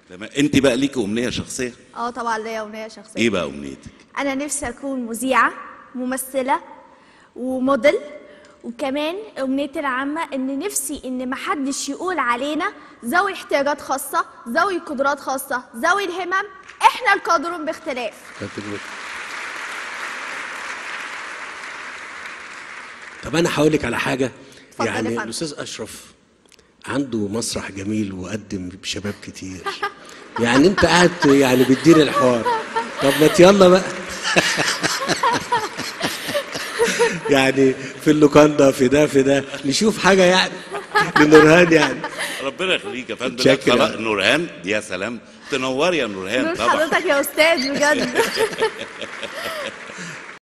تمام انت بقى ليكي امنيه شخصيه اه طبعا ليا أغنية شخصية ايه بقى امنيتك أنا نفسي أكون مذيعة ممثلة وموديل وكمان أمنيتي العامة إن نفسي إن محدش يقول علينا ذوي احتياجات خاصة ذوي قدرات خاصة ذوي الهمم إحنا القادرون باختلاف طب انا هقول لك على حاجه اتفضل يا يعني فندم. الاستاذ اشرف عنده مسرح جميل وقدم بشباب كتير يعني انت قاعد يعني بتدير الحوار طب ما يلا بقى يعني في اللوكاندا في ده في ده نشوف حاجه يعني لنورهان يعني ربنا يخليك يا فندم متشكر. لا، خلاص، نورهان يا سلام تنوري يا نورهان نور طبعا حضرتك يا أستاذ بجد